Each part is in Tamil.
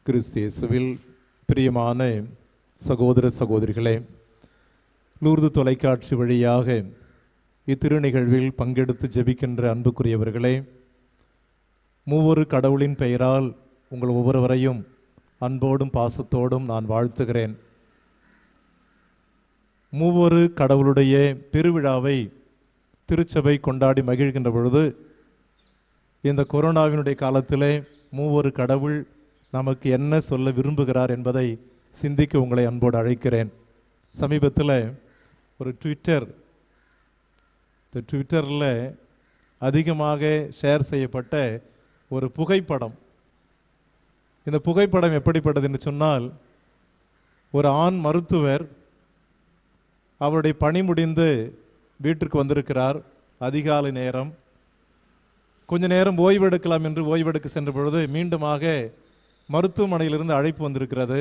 கிறிஸ்து இயேசுவில் பிரியமான சகோதர சகோதரிகளே லூர்து தொலைக்காட்சி வழியாக இத்திருநிகழ்வில் பங்கெடுத்து ஜெபிக்கின்ற அன்புக்குரியவர்களே மூவொரு கடவுளின் பெயரால் உங்கள் ஒவ்வொருவரையும் அன்போடும் பாசத்தோடும் நான் வாழ்த்துகிறேன் மூவொரு கடவுளுடைய பெருவிழாவை திருச்சபை கொண்டாடி மகிழ்கின்ற பொழுது இந்த கொரோனாவினுடைய காலத்திலே மூவொரு கடவுள் நமக்கு என்ன சொல்ல விரும்புகிறார் என்பதை சிந்திக்க உங்களை அன்போடு அழைக்கிறேன் சமீபத்தில் ஒரு ட்விட்டர் இந்த ட்விட்டரில் அதிகமாக ஷேர் செய்யப்பட்ட ஒரு புகைப்படம் இந்த புகைப்படம் எப்படிப்பட்டது என்று சொன்னால் ஒரு ஆண் மருத்துவர் அவருடைய பணி முடிந்து வீட்டிற்கு வந்திருக்கிறார் அதிகாலை நேரம் கொஞ்ச நேரம் ஓய்வெடுக்கலாம் என்று ஓய்வெடுக்க சென்ற பொழுது மீண்டுமாக மருத்துவமனையிலிருந்து அழைப்பு வந்திருக்கிறது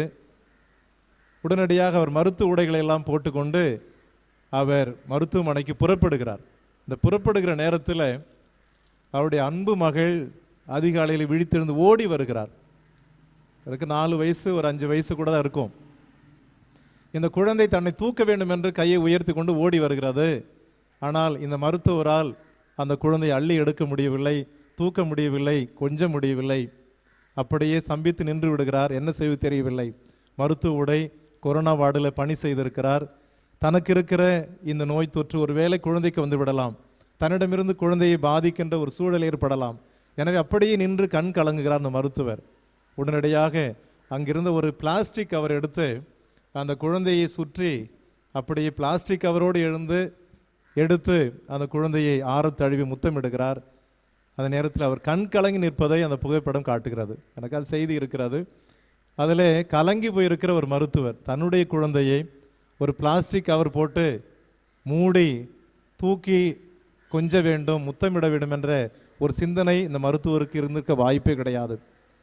உடனடியாக அவர் மருத்துவ உடைகளை எல்லாம் போட்டுக்கொண்டு அவர் மருத்துவமனைக்கு புறப்படுகிறார் இந்த புறப்படுகிற நேரத்தில் அவருடைய அன்பு மகள் அதிகாலையில் விழித்தெழுந்து ஓடி வருகிறார் அதுக்கு நாலு வயசு ஒரு அஞ்சு வயசு கூட தான் இருக்கும் இந்த குழந்தை தன்னை தூக்க வேண்டும் என்று கையை உயர்த்தி கொண்டு ஓடி வருகிறது ஆனால் இந்த மருத்துவரால் அந்த குழந்தையை அள்ளி எடுக்க முடியவில்லை தூக்க முடியவில்லை கொஞ்ச முடியவில்லை அப்படியே சம்பித்து நின்று விடுகிறார் என்ன செய்வது தெரியவில்லை மருத்துவ உடை கொரோனா வார்டில் பணி செய்திருக்கிறார் தனக்கு இருக்கிற இந்த நோய் தொற்று ஒருவேளை குழந்தைக்கு வந்து விடலாம் தன்னிடமிருந்து குழந்தையை பாதிக்கின்ற ஒரு சூழல் ஏற்படலாம் எனவே அப்படியே நின்று கண் கலங்குகிறார் அந்த மருத்துவர் உடனடியாக அங்கிருந்த ஒரு பிளாஸ்டிக் கவர் எடுத்து அந்த குழந்தையை சுற்றி அப்படியே பிளாஸ்டிக் கவரோடு எழுந்து எடுத்து அந்த குழந்தையை ஆறத் தழுவி முத்தமிடுகிறார் அந்த நேரத்தில் அவர் கண் கலங்கி நிற்பதை அந்த புகைப்படம் காட்டுகிறது எனக்கு அது செய்தி இருக்கிறது அதில் கலங்கி போயிருக்கிற ஒரு மருத்துவர் தன்னுடைய குழந்தையை ஒரு பிளாஸ்டிக் கவர் போட்டு மூடி தூக்கி கொஞ்ச வேண்டும் முத்தமிட வேண்டும் என்ற ஒரு சிந்தனை இந்த மருத்துவருக்கு இருந்திருக்க வாய்ப்பே கிடையாது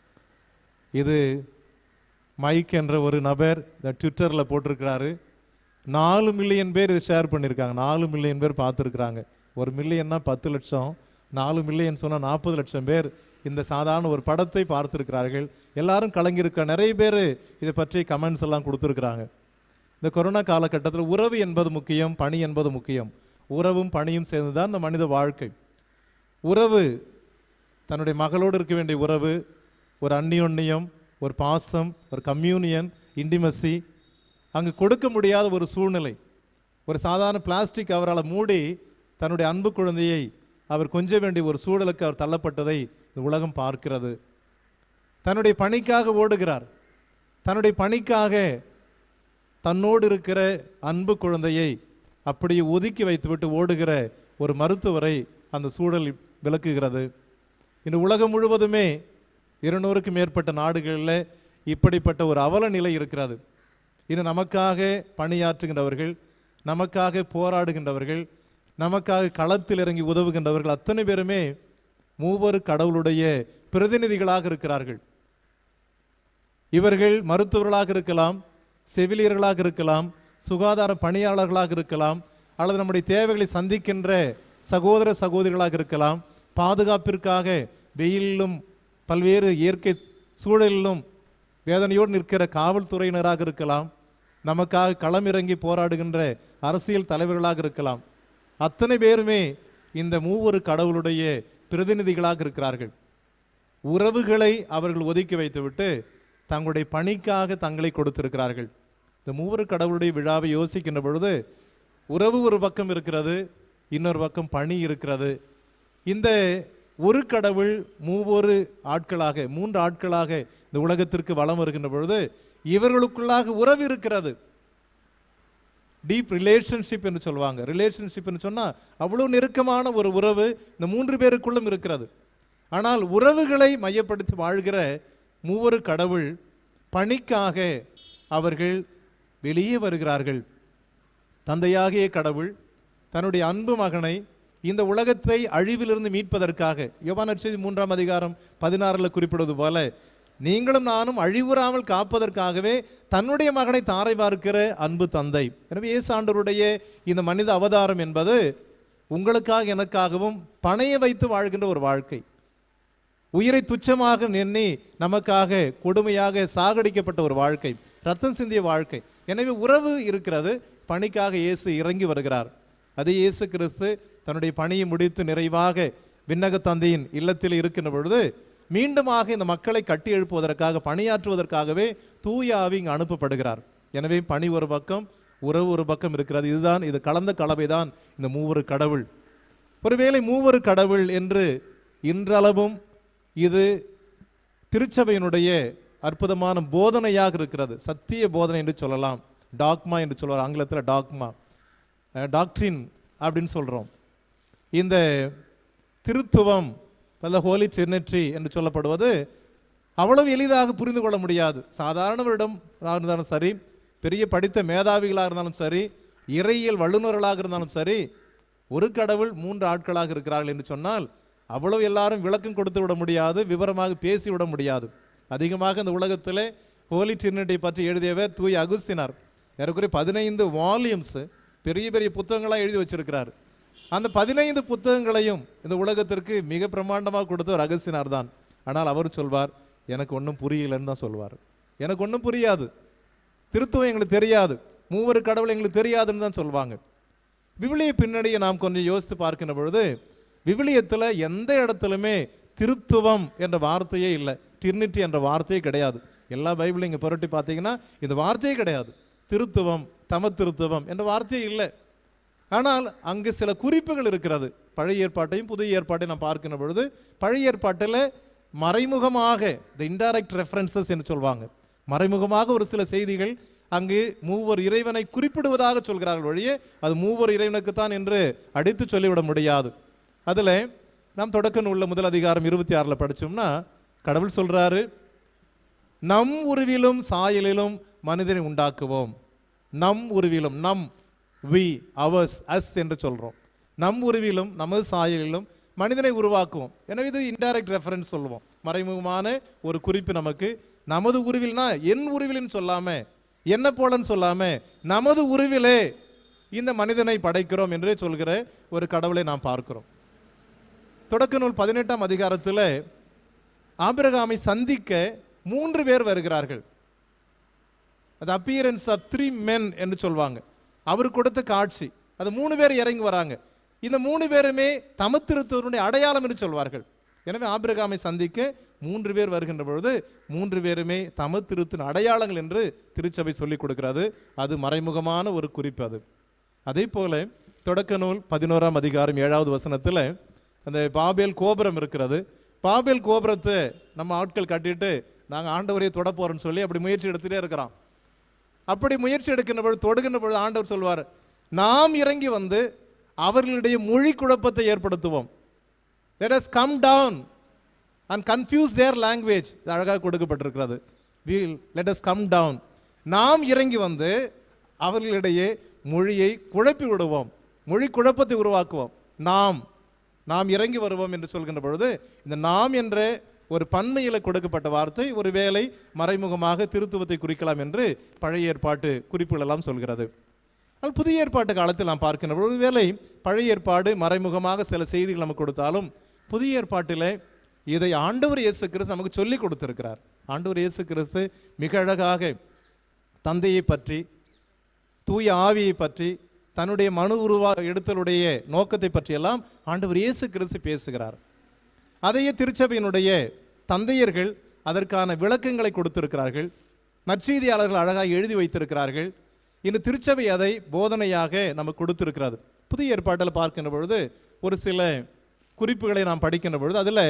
இது மைக் என்ற ஒரு நபர் இந்த ட்விட்டரில் போட்டிருக்கிறாரு நாலு மில்லியன் பேர் இதை ஷேர் பண்ணியிருக்காங்க நாலு மில்லியன் பேர் பார்த்துருக்குறாங்க ஒரு மில்லியன்னா பத்து லட்சம் நாலு மில்லியன் சொன்னால் நாற்பது லட்சம் பேர் இந்த சாதாரண ஒரு படத்தை பார்த்துருக்கிறார்கள் எல்லாரும் கலங்கியிருக்க நிறைய பேர் இதை பற்றி கமெண்ட்ஸ் எல்லாம் கொடுத்துருக்குறாங்க இந்த கொரோனா காலகட்டத்தில் உறவு என்பது முக்கியம் பணி என்பது முக்கியம் உறவும் பணியும் சேர்ந்து தான் இந்த மனித வாழ்க்கை உறவு தன்னுடைய மகளோடு இருக்க வேண்டிய உறவு ஒரு அந்நியோன்னியம் ஒரு பாசம் ஒரு கம்யூனியன் இன்டிமசி அங்கு கொடுக்க முடியாத ஒரு சூழ்நிலை ஒரு சாதாரண பிளாஸ்டிக் அவரால் மூடி தன்னுடைய அன்பு குழந்தையை அவர் கொஞ்ச வேண்டிய ஒரு சூழலுக்கு அவர் தள்ளப்பட்டதை இந்த உலகம் பார்க்கிறது தன்னுடைய பணிக்காக ஓடுகிறார் தன்னுடைய பணிக்காக தன்னோடு இருக்கிற அன்பு குழந்தையை அப்படியே ஒதுக்கி வைத்துவிட்டு ஓடுகிற ஒரு மருத்துவரை அந்த சூழல் விளக்குகிறது இந்த உலகம் முழுவதுமே இருநூறுக்கும் மேற்பட்ட நாடுகளில் இப்படிப்பட்ட ஒரு அவல நிலை இருக்கிறது இது நமக்காக பணியாற்றுகின்றவர்கள் நமக்காக போராடுகின்றவர்கள் நமக்காக களத்தில் இறங்கி உதவுகின்றவர்கள் அத்தனை பேருமே மூவரு கடவுளுடைய பிரதிநிதிகளாக இருக்கிறார்கள் இவர்கள் மருத்துவர்களாக இருக்கலாம் செவிலியர்களாக இருக்கலாம் சுகாதார பணியாளர்களாக இருக்கலாம் அல்லது நம்முடைய தேவைகளை சந்திக்கின்ற சகோதர சகோதரிகளாக இருக்கலாம் பாதுகாப்பிற்காக வெயிலிலும் பல்வேறு இயற்கை சூழலிலும் வேதனையோடு நிற்கிற காவல்துறையினராக இருக்கலாம் நமக்காக களமிறங்கி போராடுகின்ற அரசியல் தலைவர்களாக இருக்கலாம் அத்தனை பேருமே இந்த மூவொரு கடவுளுடைய பிரதிநிதிகளாக இருக்கிறார்கள் உறவுகளை அவர்கள் ஒதுக்கி வைத்துவிட்டு தங்களுடைய பணிக்காக தங்களை கொடுத்திருக்கிறார்கள் இந்த மூவரு கடவுளுடைய விழாவை யோசிக்கின்ற பொழுது உறவு ஒரு பக்கம் இருக்கிறது இன்னொரு பக்கம் பணி இருக்கிறது இந்த ஒரு கடவுள் மூவொரு ஆட்களாக மூன்று ஆட்களாக இந்த உலகத்திற்கு வலம் வருகின்ற பொழுது இவர்களுக்குள்ளாக உறவு இருக்கிறது டீப் ரிலேஷன்ஷிப் என்று சொல்லுவாங்க ரிலேஷன்ஷிப் என்று சொன்னால் அவ்வளோ நெருக்கமான ஒரு உறவு இந்த மூன்று பேருக்குள்ளும் இருக்கிறது ஆனால் உறவுகளை மையப்படுத்தி வாழ்கிற மூவரு கடவுள் பணிக்காக அவர்கள் வெளியே வருகிறார்கள் தந்தையாகிய கடவுள் தன்னுடைய அன்பு மகனை இந்த உலகத்தை அழிவிலிருந்து மீட்பதற்காக யோவான் செய்தி மூன்றாம் அதிகாரம் பதினாறில் குறிப்பிடுவது போல நீங்களும் நானும் அழிவுறாமல் காப்பதற்காகவே தன்னுடைய மகனை தாரை பார்க்கிற அன்பு தந்தை எனவே இயேசு ஆண்டவருடைய இந்த மனித அவதாரம் என்பது உங்களுக்காக எனக்காகவும் பணைய வைத்து வாழ்கின்ற ஒரு வாழ்க்கை உயிரை துச்சமாக எண்ணி நமக்காக கொடுமையாக சாகடிக்கப்பட்ட ஒரு வாழ்க்கை ரத்தம் சிந்திய வாழ்க்கை எனவே உறவு இருக்கிறது பணிக்காக இயேசு இறங்கி வருகிறார் அது இயேசு கிறிஸ்து தன்னுடைய பணியை முடித்து நிறைவாக விண்ணக தந்தையின் இல்லத்தில் இருக்கின்ற பொழுது மீண்டுமாக இந்த மக்களை கட்டி எழுப்புவதற்காக பணியாற்றுவதற்காகவே தூய ஆவி இங்கு அனுப்பப்படுகிறார் எனவே பணி ஒரு பக்கம் உறவு ஒரு பக்கம் இருக்கிறது இதுதான் இது கலந்த கலவைதான் இந்த மூவரு கடவுள் ஒருவேளை மூவரு கடவுள் என்று இன்றளவும் இது திருச்சபையினுடைய அற்புதமான போதனையாக இருக்கிறது சத்திய போதனை என்று சொல்லலாம் டாக்மா என்று சொல்வார் ஆங்கிலத்தில் டாக்மா டாக்ட்ரின் அப்படின்னு சொல்கிறோம் இந்த திருத்துவம் அல்ல ஹோலி ட்ரினிட்ரி என்று சொல்லப்படுவது அவ்வளவு எளிதாக புரிந்து கொள்ள முடியாது சாதாரணவரிடம் இருந்தாலும் சரி பெரிய படித்த மேதாவிகளாக இருந்தாலும் சரி இறையியல் வல்லுநர்களாக இருந்தாலும் சரி ஒரு கடவுள் மூன்று ஆட்களாக இருக்கிறார்கள் என்று சொன்னால் அவ்வளவு எல்லாரும் விளக்கம் கொடுத்து விட முடியாது விவரமாக பேசி விட முடியாது அதிகமாக இந்த உலகத்திலே ஹோலி ட்ரினிட்டி பற்றி எழுதியவர் தூய் அகுஸ்தினார் ஏறக்குறைய பதினைந்து வால்யூம்ஸ் பெரிய பெரிய புத்தகங்களாக எழுதி வச்சிருக்கிறார் அந்த பதினைந்து புத்தகங்களையும் இந்த உலகத்திற்கு மிக பிரமாண்டமாக கொடுத்தவர் அகஸ்தினார் தான் ஆனால் அவர் சொல்வார் எனக்கு ஒன்றும் புரியலன்னு தான் சொல்வார் எனக்கு ஒன்றும் புரியாது திருத்துவம் எங்களுக்கு தெரியாது மூவர் கடவுள் எங்களுக்கு தெரியாதுன்னு தான் சொல்லுவாங்க விவிலிய பின்னணியை நாம் கொஞ்சம் யோசித்து பார்க்கின்ற பொழுது விவிலியத்தில் எந்த இடத்துலையுமே திருத்துவம் என்ற வார்த்தையே இல்லை டிர்னிட்டி என்ற வார்த்தையே கிடையாது எல்லா பைபிளையும் இங்கே புரட்டி பார்த்தீங்கன்னா இந்த வார்த்தையே கிடையாது திருத்துவம் தம திருத்துவம் என்ற வார்த்தையே இல்லை ஆனால் அங்கு சில குறிப்புகள் இருக்கிறது பழைய ஏற்பாட்டையும் புதிய ஏற்பாட்டையும் நாம் பார்க்கின்ற பொழுது பழைய ஏற்பாட்டில் மறைமுகமாக த இன்டைரக்ட் ரெஃபரன்சஸ் என்று சொல்வாங்க மறைமுகமாக ஒரு சில செய்திகள் அங்கு மூவர் இறைவனை குறிப்பிடுவதாக சொல்கிறார்கள் ஒழிய அது மூவர் இறைவனுக்குத்தான் என்று அடித்து சொல்லிவிட முடியாது அதில் நாம் தொடக்க நூல்ல முதல் அதிகாரம் இருபத்தி ஆறில் படிச்சோம்னா கடவுள் சொல்றாரு நம் உருவிலும் சாயலிலும் மனிதனை உண்டாக்குவோம் நம் உருவிலும் நம் வி அவர்ஸ் அஸ் என்று சொல்றோம் நம் உருவிலும் நமது சாயலிலும் மனிதனை உருவாக்குவோம் எனவே இது இன்டைரக்ட் ரெஃபரன்ஸ் சொல்லுவோம் மறைமுகமான ஒரு குறிப்பு நமக்கு நமது உருவில்னா என் உருவில்னு சொல்லாம என்ன போலன்னு சொல்லாம நமது உருவிலே இந்த மனிதனை படைக்கிறோம் என்று சொல்கிற ஒரு கடவுளை நாம் பார்க்கிறோம் தொடக்க நூல் பதினெட்டாம் அதிகாரத்தில் ஆபிரகாமை சந்திக்க மூன்று பேர் வருகிறார்கள் அது அப்பியரன்ஸ் ஆஃப் த்ரீ மென் என்று சொல்வாங்க அவர் கொடுத்த காட்சி அது மூணு பேர் இறங்கி வராங்க இந்த மூணு பேருமே தமத்திருத்தவருடைய அடையாளம் என்று சொல்வார்கள் எனவே ஆபிரகாமை சந்திக்க மூன்று பேர் வருகின்ற பொழுது மூன்று பேருமே தமத்திருத்தின் அடையாளங்கள் என்று திருச்சபை சொல்லிக் கொடுக்கிறது அது மறைமுகமான ஒரு குறிப்பு அது அதே போல தொடக்க நூல் பதினோராம் அதிகாரம் ஏழாவது வசனத்தில் அந்த பாபேல் கோபுரம் இருக்கிறது பாபேல் கோபுரத்தை நம்ம ஆட்கள் கட்டிட்டு நாங்கள் ஆண்டவரையே தொட போறோம்னு சொல்லி அப்படி முயற்சி எடுத்துட்டே இருக்கிறோம் அப்படி முயற்சி எடுக்கின்ற பொழுது தொடுகின்ற பொழுது ஆண்டவர் சொல்வார் நாம் இறங்கி வந்து அவர்களுடைய மொழி குழப்பத்தை ஏற்படுத்துவோம் let us come down and confuse their language இது அழகாக கொடுக்கப்பட்டிருக்கிறது well let us come down நாம் இறங்கி வந்து அவர்களிடையே மொழியை குழப்பி விடுவோம் மொழி குழப்பத்தை உருவாக்குவோம் நாம் நாம் இறங்கி வருவோம் என்று சொல்கின்ற பொழுது இந்த நாம் என்ற ஒரு பன்மையில் கொடுக்கப்பட்ட வார்த்தை ஒருவேளை மறைமுகமாக திருத்துவத்தை குறிக்கலாம் என்று பழைய ஏற்பாட்டு குறிப்புகள் எல்லாம் சொல்கிறது ஆனால் புதிய ஏற்பாட்டு காலத்தில் நாம் பார்க்கின்ற பொழுது ஒருவேளை பழைய ஏற்பாடு மறைமுகமாக சில செய்திகள் நமக்கு கொடுத்தாலும் புதிய ஏற்பாட்டிலே இதை ஆண்டவர் இயேசு கிறிஸ்து நமக்கு சொல்லி கொடுத்திருக்கிறார் ஆண்டவர் இயேசு கிறிஸ்து மிக அழகாக தந்தையை பற்றி தூய ஆவியை பற்றி தன்னுடைய மனு உருவா எடுத்தலுடைய நோக்கத்தை பற்றியெல்லாம் ஆண்டவர் இயேசு கிறிஸ்து பேசுகிறார் அதையே திருச்சபையினுடைய தந்தையர்கள் அதற்கான விளக்கங்களை கொடுத்திருக்கிறார்கள் நற்செய்தியாளர்கள் அழகாக எழுதி வைத்திருக்கிறார்கள் இன்று திருச்சபை அதை போதனையாக நமக்கு கொடுத்திருக்கிறது புதிய ஏற்பாட்டில் பார்க்கின்ற பொழுது ஒரு சில குறிப்புகளை நாம் படிக்கின்ற பொழுது அதில்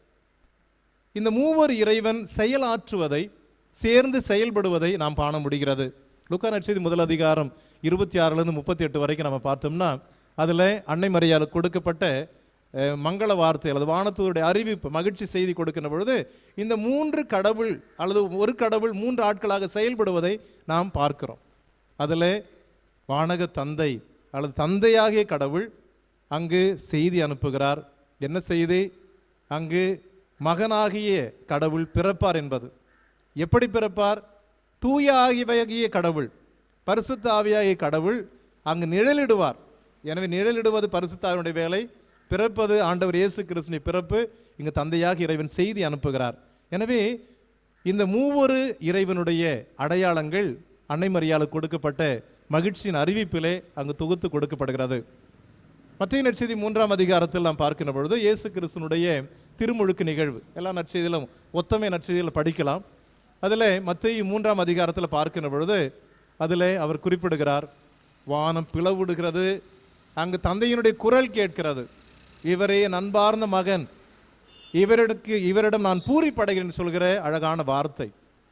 இந்த மூவர் இறைவன் செயலாற்றுவதை சேர்ந்து செயல்படுவதை நாம் காண முடிகிறது லுக்கா நற்செய்தி முதல் அதிகாரம் இருபத்தி ஆறுலேருந்து முப்பத்தி எட்டு வரைக்கும் நம்ம பார்த்தோம்னா அதில் அன்னை மரியாதை கொடுக்கப்பட்ட அஹ், மங்கள வார்த்தை அல்லது வானத்தூருடைய அறிவிப்பு மகிழ்ச்சி செய்தி கொடுக்கின்ற பொழுது இந்த மூன்று கடவுள் அல்லது ஒரு கடவுள் மூன்று ஆட்களாக செயல்படுவதை நாம் பார்க்கிறோம் அதில் வானக தந்தை அல்லது தந்தையாகிய கடவுள் அங்கு செய்தி அனுப்புகிறார் என்ன செய்தி அங்கு மகனாகிய கடவுள் பிறப்பார் என்பது எப்படி பிறப்பார் தூய ஆகியவையாகிய கடவுள் பரிசுத்த ஆவியாகிய கடவுள் அங்கு நிழலிடுவார் எனவே நிழலிடுவது பரிசுத்த ஆவியினுடைய வேலை பிறப்பது ஆண்டவர் இயேசு கிறிஸ்துவின் பிறப்பு இங்கு தந்தையாக இறைவன் செய்தி அனுப்புகிறார் எனவே இந்த மூவொரு இறைவனுடைய அடையாளங்கள் அன்னை மரியாளுக்கு கொடுக்கப்பட்ட மகிழ்ச்சியின் அறிவிப்பிலே அங்கு தொகுத்து கொடுக்கப்படுகிறது மத்திய நற்செய்தி மூன்றாம் அதிகாரத்தில் நாம் பார்க்கின்ற பொழுது இயேசு கிறிஸ்துனுடைய திருமுழுக்கு நிகழ்வு எல்லா நற்செய்தியிலும் ஒத்தமை நற்செய்தியில் படிக்கலாம் அதில் மத்திய மூன்றாம் அதிகாரத்தில் பார்க்கின்ற பொழுது அதில் அவர் குறிப்பிடுகிறார் வானம் பிளவுடுகிறது அங்கு தந்தையினுடைய குரல் கேட்கிறது இவரே என் அன்பார்ந்த மகன் இவருக்கு இவரிடம் நான் பூரிப்படைகிறேன் சொல்கிற அழகான வார்த்தை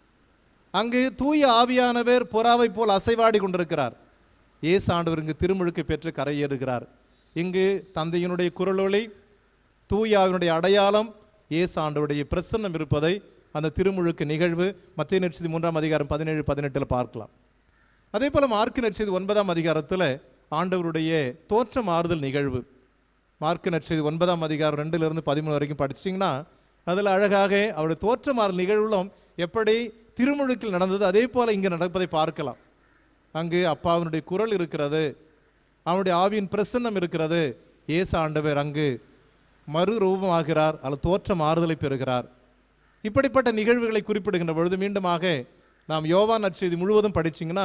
அங்கு தூய ஆவியானவர் புறாவை போல் அசைவாடி கொண்டிருக்கிறார் இயேசு ஆண்டவர் இங்கு திருமுழுக்கு பெற்று கரையேறுகிறார் இங்கு தந்தையினுடைய குரலொளி தூய ஆவியினுடைய அடையாளம் இயேசு ஆண்டவருடைய பிரசன்னம் இருப்பதை அந்த திருமுழுக்கு நிகழ்வு மத்திய நெற்செய்தி மூன்றாம் அதிகாரம் பதினேழு பதினெட்டில் பார்க்கலாம் அதே போல மார்க்கு நற்செய்தி ஒன்பதாம் அதிகாரத்தில் ஆண்டவருடைய தோற்ற மாறுதல் நிகழ்வு மார்க்கு நற்செய்தி ஒன்பதாம் அதிகாரம் ரெண்டுலேருந்து பதிமூணு வரைக்கும் படிச்சிட்டிங்கன்னா அதில் அழகாக அவருடைய தோற்ற மாறுதல் நிகழ்வுகளும் எப்படி திருமுழுக்கில் நடந்தது அதே போல இங்கே நடப்பதை பார்க்கலாம் அங்கு அப்பாவினுடைய குரல் இருக்கிறது அவனுடைய ஆவியின் பிரசன்னம் இருக்கிறது இயேசு ஆண்டவர் அங்கு மறு ரூபமாகிறார் அல்லது தோற்ற மாறுதலை பெறுகிறார் இப்படிப்பட்ட நிகழ்வுகளை குறிப்பிடுகின்ற பொழுது மீண்டுமாக நாம் யோவான் நற்செய்தி முழுவதும் படிச்சீங்கன்னா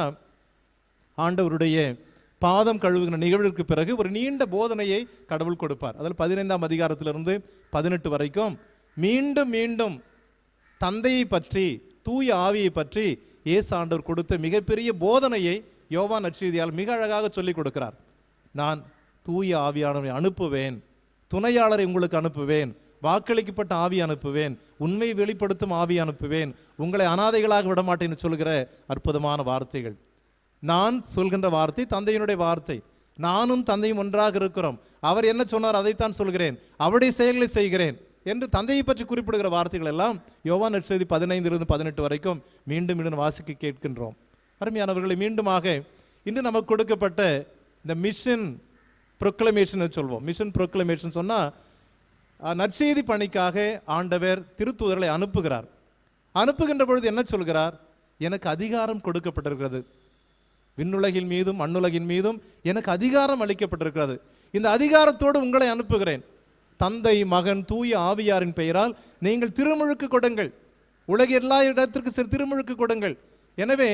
ஆண்டவருடைய பாதம் கழுவுகிற நிகழ்விற்கு பிறகு ஒரு நீண்ட போதனையை கடவுள் கொடுப்பார் அதில் பதினைந்தாம் அதிகாரத்திலிருந்து பதினெட்டு வரைக்கும் மீண்டும் மீண்டும் தந்தையை பற்றி தூய ஆவியை பற்றி இயேசு ஆண்டவர் கொடுத்த மிகப்பெரிய போதனையை யோவான் நற்செய்தியால் மிக அழகாக சொல்லிக் கொடுக்கிறார் நான் தூய ஆவியானவரை அனுப்புவேன் துணையாளரை உங்களுக்கு அனுப்புவேன் வாக்களிக்கப்பட்ட ஆவி அனுப்புவேன் உண்மை வெளிப்படுத்தும் ஆவி அனுப்புவேன் உங்களை அனாதைகளாக விடமாட்டேன்னு சொல்கிற அற்புதமான வார்த்தைகள் நான் சொல்கின்ற வார்த்தை தந்தையினுடைய வார்த்தை நானும் தந்தையும் ஒன்றாக இருக்கிறோம் அவர் என்ன சொன்னார் அதைத்தான் சொல்கிறேன் அவருடைய செயல்களை செய்கிறேன் என்று தந்தையை பற்றி குறிப்பிடுகிற வார்த்தைகள் எல்லாம் யோவான் நற்செய்தி பதினைந்திலிருந்து பதினெட்டு வரைக்கும் மீண்டும் மீண்டும் வாசிக்க கேட்கின்றோம் அருமையானவர்களை மீண்டுமாக இன்று நமக்கு கொடுக்கப்பட்ட இந்த மிஷன் ப்ரொக்ளமேஷன் சொல்வோம் மிஷன் ப்ரொக்ளமேஷன் சொன்னால் நற்செய்தி பணிக்காக ஆண்டவர் திருத்தூதர்களை அனுப்புகிறார் அனுப்புகின்ற பொழுது என்ன சொல்கிறார் எனக்கு அதிகாரம் கொடுக்கப்பட்டிருக்கிறது விண்ணுலகின் மீதும் மண்ணுலகின் மீதும் எனக்கு அதிகாரம் அளிக்கப்பட்டிருக்கிறது இந்த அதிகாரத்தோடு உங்களை அனுப்புகிறேன் தந்தை மகன் தூய ஆவியாரின் பெயரால் நீங்கள் திருமுழுக்கு கொடுங்கள் உலக எல்லா இடத்திற்கு சிறு திருமுழுக்கு கொடுங்கள் எனவே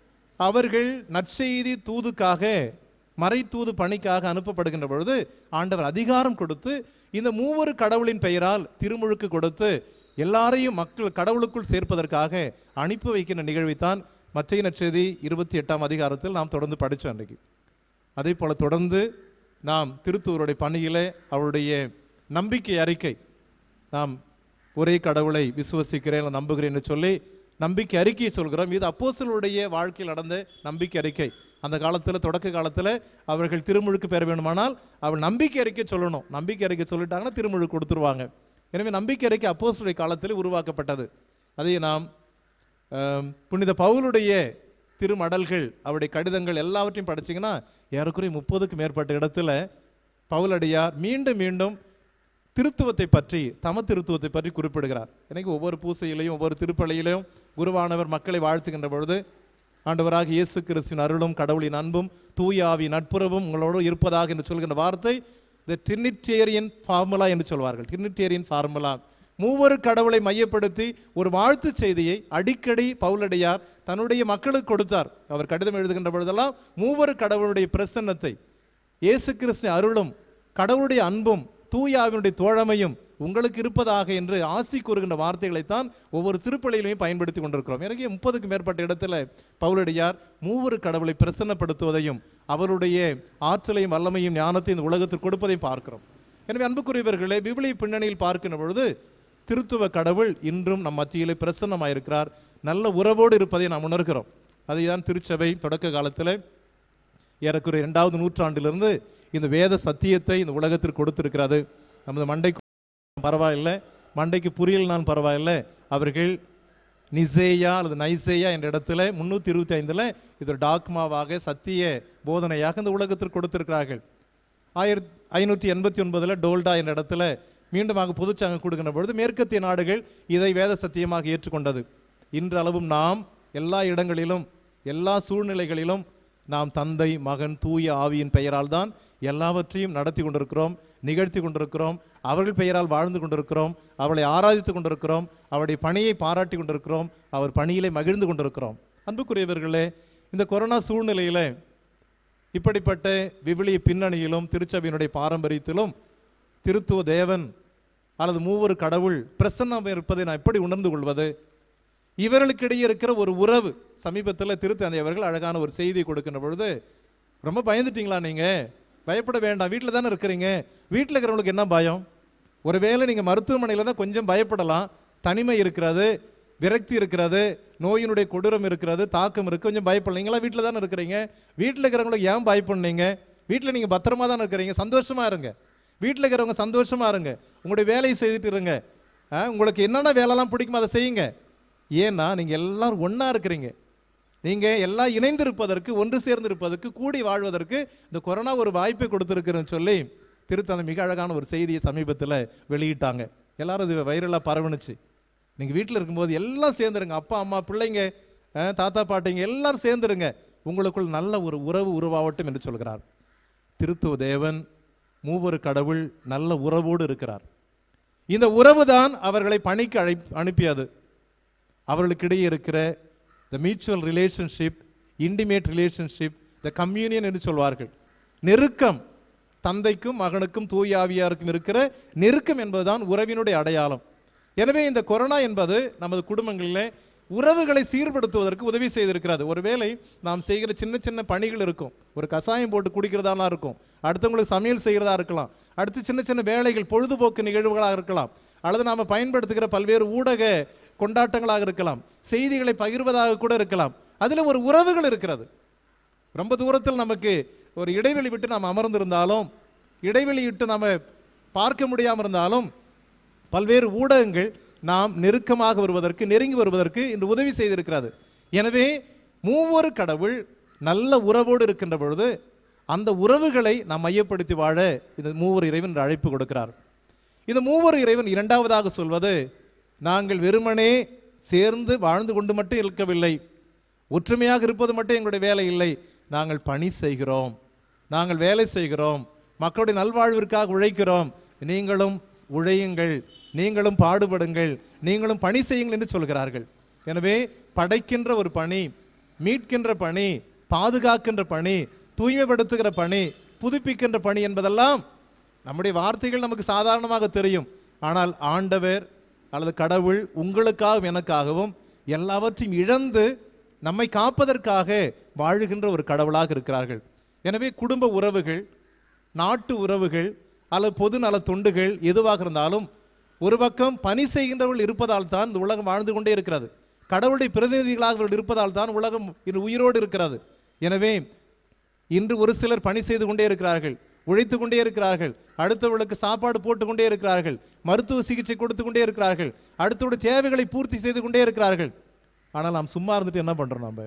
அவர்கள் நற்செய்தி தூதுக்காக மறை தூது பணிக்காக அனுப்பப்படுகின்ற பொழுது ஆண்டவர் அதிகாரம் கொடுத்து இந்த மூவரு கடவுளின் பெயரால் திருமுழுக்கு கொடுத்து எல்லாரையும் மக்கள் கடவுளுக்குள் சேர்ப்பதற்காக அனுப்பி வைக்கின்ற நிகழ்வைத்தான் மத்திய நற்செய்தி இருபத்தி எட்டாம் அதிகாரத்தில் நாம் தொடர்ந்து படித்தோம் அன்றைக்கு அதே போல தொடர்ந்து நாம் திருத்தூருடைய பணியிலே அவருடைய நம்பிக்கை அறிக்கை நாம் ஒரே கடவுளை விசுவசிக்கிறேன் நம்புகிறேன் என்று சொல்லி நம்பிக்கை அறிக்கையை சொல்கிறோம் இது அப்போஸ்தலருடைய வாழ்க்கையில் நடந்த நம்பிக்கை அறிக்கை அந்த காலத்தில் தொடக்க காலத்தில் அவர்கள் திருமுழுக்கு பெற வேண்டுமானால் அவர் நம்பிக்கை அறிக்கை சொல்லணும் நம்பிக்கை அறிக்கை சொல்லிட்டாங்கன்னா திருமுழுக்கு கொடுத்துருவாங்க எனவே நம்பிக்கை அறிக்கை அப்போஸ்தலருடைய காலத்தில் உருவாக்கப்பட்டது அதை நாம் ஆம், புனித பவுலுடைய திருமடல்கள் அவருடைய கடிதங்கள் எல்லாவற்றையும் படிச்சீங்கன்னா ஏறக்குறைய முப்பதுக்கு மேற்பட்ட இடத்துல பவுலடியார் மீண்டும் மீண்டும் திருத்துவத்தை பற்றி தம திருத்துவத்தை பற்றி குறிப்பிடுகிறார் எனக்கு ஒவ்வொரு பூசையிலையும் ஒவ்வொரு திருப்பலியிலையும் குருவானவர் மக்களை வாழ்த்துகின்ற பொழுது ஆண்டவராக இயேசு கிறிஸ்துவின் அருளும் கடவுளின் அன்பும் தூய ஆவி நட்புறவும் உங்களோடு இருப்பதாக என்று சொல்கின்ற வார்த்தை த ட்ரினிட்டேரியன் ஃபார்முலா என்று சொல்வார்கள் ட்ரினிட்டேரியன் ஃபார்முலா மூவரு கடவுளை மையப்படுத்தி ஒரு வாழ்த்து செய்தியை அடிக்கடி பவுலடியார் தன்னுடைய மக்களுக்கு கொடுத்தார் அவர் கடிதம் எழுதுகின்ற பொழுதெல்லாம் மூவரு கடவுளுடைய பிரசன்னத்தை இயேசு கிறிஸ்து அருளும் கடவுளுடைய அன்பும் தூயாவினுடைய தோழமையும் உங்களுக்கு இருப்பதாக என்று ஆசி கூறுகின்ற வார்த்தைகளைத்தான் ஒவ்வொரு திருப்பலியிலையும் பயன்படுத்தி கொண்டிருக்கிறோம் எனக்கு முப்பதுக்கு மேற்பட்ட இடத்துல பவுலடியார் மூவரு கடவுளை பிரசன்னப்படுத்துவதையும் அவருடைய ஆற்றலையும் வல்லமையும் ஞானத்தையும் இந்த உலகத்திற்கு கொடுப்பதையும் பார்க்கிறோம் எனவே அன்புக்குரியவர்களே பிபிலிய பின்னணியில் பார்க்கின்ற பொழுது திருத்துவ கடவுள் இன்றும் நம் மத்தியிலே பிரசன்னமாயிருக்கிறார் நல்ல உறவோடு இருப்பதை நாம் உணர்கிறோம் அதை தான் திருச்சபை தொடக்க காலத்தில் ஏறக்குறைய இரண்டாவது நூற்றாண்டிலிருந்து இந்த வேத சத்தியத்தை இந்த உலகத்திற்கு கொடுத்திருக்கிறது நமது மண்டைக்கு பரவாயில்லை மண்டைக்கு புரியலனாலும் பரவாயில்லை அவர்கள் நிசேயா அல்லது நைசேயா என்ற இடத்துல முன்னூற்றி இருபத்தி ஐந்தில் இது ஒரு டாக்மாவாக சத்திய போதனையாக இந்த உலகத்திற்கு கொடுத்திருக்கிறார்கள் ஆயிரத்தி ஐநூற்றி எண்பத்தி ஒன்பதில் டோல்டா என்ற இடத்துல மீண்டுமாக பொதுச்சாங்க கொடுக்கின்ற பொழுது மேற்கத்திய நாடுகள் இதை வேத சத்தியமாக ஏற்றுக்கொண்டது இன்றளவும் நாம் எல்லா இடங்களிலும் எல்லா சூழ்நிலைகளிலும் நாம் தந்தை மகன் தூய ஆவியின் பெயரால் தான் எல்லாவற்றையும் நடத்தி கொண்டிருக்கிறோம் நிகழ்த்தி கொண்டிருக்கிறோம் அவர்கள் பெயரால் வாழ்ந்து கொண்டிருக்கிறோம் அவளை ஆராதித்து கொண்டிருக்கிறோம் அவருடைய பணியை பாராட்டி கொண்டிருக்கிறோம் அவர் பணியிலே மகிழ்ந்து கொண்டிருக்கிறோம் அன்புக்குரியவர்களே இந்த கொரோனா சூழ்நிலையில இப்படிப்பட்ட விவிலிய பின்னணியிலும் திருச்சபையினுடைய பாரம்பரியத்திலும் திருத்துவ தேவன் அல்லது மூவரு கடவுள் பிரசன்னம் இருப்பதை நான் எப்படி உணர்ந்து கொள்வது இவர்களுக்கிடையே இருக்கிற ஒரு உறவு சமீபத்தில் திருத்தந்தை அவர்கள் அழகான ஒரு செய்தி கொடுக்கின்ற பொழுது ரொம்ப பயந்துட்டீங்களா நீங்க பயப்பட வேண்டாம் வீட்டில் தானே இருக்கிறீங்க வீட்டில் இருக்கிறவங்களுக்கு என்ன பயம் ஒருவேளை நீங்கள் மருத்துவமனையில் தான் கொஞ்சம் பயப்படலாம் தனிமை இருக்கிறது விரக்தி இருக்கிறது நோயினுடைய கொடூரம் இருக்கிறது தாக்கம் இருக்கு கொஞ்சம் பயப்படலாம் நீங்களா வீட்டில் தானே இருக்கிறீங்க வீட்டில் இருக்கிறவங்களுக்கு ஏன் பயப்படீங்க வீட்டில் நீங்கள் பத்திரமா தானே இருக்கிறீங்க சந்தோஷமா இருங்க வீட்டில் இருக்கிறவங்க சந்தோஷமா இருங்க உங்களுடைய வேலையை செய்துட்டு இருங்க ஆ, உங்களுக்கு என்னென்ன வேலைலாம் பிடிக்குமோ அதை செய்யுங்க ஏன்னா நீங்கள் எல்லாரும் ஒன்றா இருக்கிறீங்க நீங்கள் எல்லாம் இணைந்திருப்பதற்கு ஒன்று சேர்ந்திருப்பதற்கு கூடி வாழ்வதற்கு இந்த கொரோனா ஒரு வாய்ப்பை கொடுத்துருக்குறேன்னு சொல்லி திருத்தந்தை மிக அழகான ஒரு செய்தியை சமீபத்தில் வெளியிட்டாங்க எல்லாரும் இது வைரலாக பரவணுச்சு நீங்கள் வீட்டில் இருக்கும்போது எல்லாம் சேர்ந்துருங்க அப்பா அம்மா பிள்ளைங்க அஹ், தாத்தா பாட்டிங்க எல்லாரும் சேர்ந்துருங்க உங்களுக்குள் நல்ல ஒரு உறவு உருவாகட்டும் என்று சொல்கிறார் திருத்துவ தேவன் மூவரு கடவுள் நல்ல உறவோடு இருக்கிறார் இந்த உறவு தான் அவர்களை பணிக்கு அழை அனுப்பியது அவர்களுக்கிடையே இருக்கிற the mutual relationship intimate relationship the communion என்று சொல்வார்கள் நெருக்கம் தந்தைக்கும் மகனுக்கும் தூய ஆவியாருக்கும் இருக்கிற நெருக்கம் என்பதுதான் உறவினுடைய அடையாளம் எனவே இந்த கொரோனா என்பது நமது குடும்பங்களிலே உறவுகளை சீர்படுத்துவதற்கு உதவி செய்திருக்கிறது ஒருவேளை நாம் செய்கிற சின்ன சின்ன பணிகள் இருக்கும் ஒரு கசாயம் போட்டு குடிக்கிறதாலாம் இருக்கும் அடுத்தவங்களுக்கு சமையல் செய்கிறதா இருக்கலாம் அடுத்து சின்ன சின்ன வேலைகள் பொழுதுபோக்கு நிகழ்வுகளாக இருக்கலாம் அல்லது நாம் பயன்படுத்துகிற பல்வேறு ஊடக கொண்டாட்டங்களாக இருக்கலாம் செய்திகளை பகிர்வதாக கூட இருக்கலாம் அதில் ஒரு உறவுகள் இருக்கிறது ரொம்ப தூரத்தில் நமக்கு ஒரு இடைவெளி விட்டு நாம் அமர்ந்திருந்தாலும் இடைவெளி விட்டு நாம் பார்க்க முடியாமல் இருந்தாலும் பல்வேறு ஊடகங்கள் நாம் நெருக்கமாக வருவதற்கு நெருங்கி வருவதற்கு இன்று உதவி செய்திருக்கிறது எனவே மூவொரு கடவுள் நல்ல உறவோடு இருக்கின்ற பொழுது அந்த உறவுகளை நாம் மையப்படுத்தி வாழ இந்த மூவர் இறைவன் என்று அழைப்பு கொடுக்கிறார் இந்த மூவர் இறைவன் இரண்டாவதாக சொல்வது நாங்கள் வெறுமனே சேர்ந்து வாழ்ந்து கொண்டு மட்டும் இருக்கவில்லை ஒற்றுமையாக இருப்பது மட்டும் எங்களுடைய வேலை இல்லை நாங்கள் பணி செய்கிறோம் நாங்கள் வேலை செய்கிறோம் மக்களுடைய நல்வாழ்விற்காக உழைக்கிறோம் நீங்களும் உழையுங்கள் நீங்களும் பாடுபடுங்கள் நீங்களும் பணி செய்யுங்கள் என்று சொல்கிறார்கள் எனவே படைக்கின்ற ஒரு பணி மீட்கின்ற பணி பாதுகாக்கின்ற பணி தூய்மைப்படுத்துகிற பணி புதுப்பிக்கின்ற பணி என்பதெல்லாம் நம்முடைய வார்த்தைகள் நமக்கு சாதாரணமாக தெரியும் ஆனால் ஆண்டவர் அல்லது கடவுள் உங்களுக்காகவும் எனக்காகவும் எல்லாவற்றையும் இழந்து நம்மை காப்பதற்காக வாழுகின்ற ஒரு கடவுளாக இருக்கிறார்கள் எனவே குடும்ப உறவுகள் நாட்டு உறவுகள் அல்லது பொது நல தொண்டுகள் எதுவாக இருந்தாலும் ஒரு பக்கம் பணி செய்கின்றவர்கள் இருப்பதால் தான் இந்த உலகம் வாழ்ந்து கொண்டே இருக்கிறது கடவுளுடைய பிரதிநிதிகளாக அவர்கள் இருப்பதால் தான் உலகம் இன்று உயிரோடு இருக்கிறது எனவே இன்று ஒரு சிலர் பணி செய்து கொண்டே இருக்கிறார்கள் உழைத்து கொண்டே இருக்கிறார்கள் அடுத்தவர்களுக்கு சாப்பாடு போட்டு கொண்டே இருக்கிறார்கள் மருத்துவ சிகிச்சை கொடுத்து கொண்டே இருக்கிறார்கள் அடுத்தவருடைய தேவைகளை பூர்த்தி செய்து கொண்டே இருக்கிறார்கள் ஆனால் நாம் சும்மா இருந்துட்டு என்ன பண்றோம் நம்ம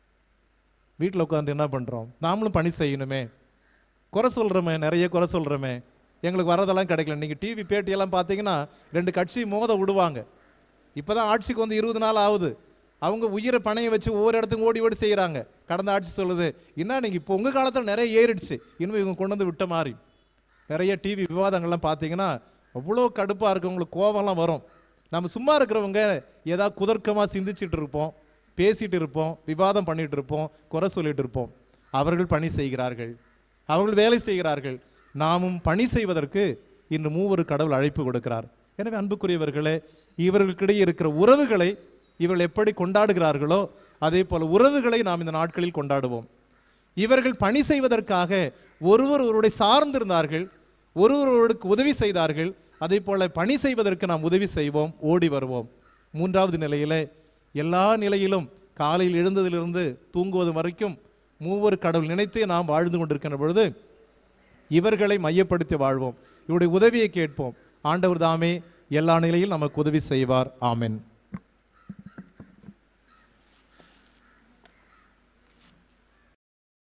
வீட்டில் உட்காந்து என்ன பண்றோம் நாமளும் பணி செய்யணுமே குறை சொல்கிறோமே நிறைய குறை சொல்கிறோமே எங்களுக்கு வரதெல்லாம் கிடைக்கல நீங்கள் டிவி பேட்டியெல்லாம் பார்த்தீங்கன்னா ரெண்டு கட்சி மோத விடுவாங்க இப்போ தான் ஆட்சிக்கு வந்து இருபது நாள் ஆகுது அவங்க உயிரை பணைய வச்சு ஒவ்வொரு இடத்துக்கும் ஓடி ஓடி செய்கிறாங்க கடந்த ஆட்சி சொல்லுது என்ன நீங்கள் இப்போ உங்கள் காலத்தில் நிறைய ஏறிடுச்சு இனிமே இவங்க கொண்டு வந்து விட்ட மாதிரி நிறைய டிவி விவாதங்கள்லாம் பார்த்தீங்கன்னா அவ்வளோ கடுப்பாக இருக்கு உங்களுக்கு கோபம்லாம் வரும் நம்ம சும்மா இருக்கிறவங்க ஏதாவது குதர்க்கமாக சிந்திச்சிட்டு இருப்போம் பேசிட்டு இருப்போம் விவாதம் பண்ணிட்டு இருப்போம் குறை சொல்லிட்டு இருப்போம் அவர்கள் பணி செய்கிறார்கள் அவர்கள் வேலை செய்கிறார்கள் நாமும் பணி செய்வதற்கு இன்று மூவரு கடவுள் அழைப்பு கொடுக்கிறார் எனவே அன்புக்குரியவர்களே இவர்களுக்கிடையே இருக்கிற உறவுகளை இவர்கள் எப்படி கொண்டாடுகிறார்களோ அதே போல உறவுகளை நாம் இந்த நாட்களில் கொண்டாடுவோம் இவர்கள் பணி செய்வதற்காக ஒருவர் ஒருவரை சார்ந்திருந்தார்கள் ஒருவருக்கு உதவி செய்தார்கள் அதே போல பணி செய்வதற்கு நாம் உதவி செய்வோம் ஓடி வருவோம் மூன்றாவது நிலையிலே எல்லா நிலையிலும் காலையில் எழுந்ததிலிருந்து தூங்குவது வரைக்கும் மூவர் கடவுள் நினைத்தே நாம் வாழ்ந்து கொண்டிருக்கின்ற பொழுது இவர்களை மையப்படுத்தி வாழ்வோம் இவருடைய உதவியை கேட்போம் ஆண்டவர் தாமே எல்லா நிலையில் நமக்கு உதவி செய்வார் ஆமென்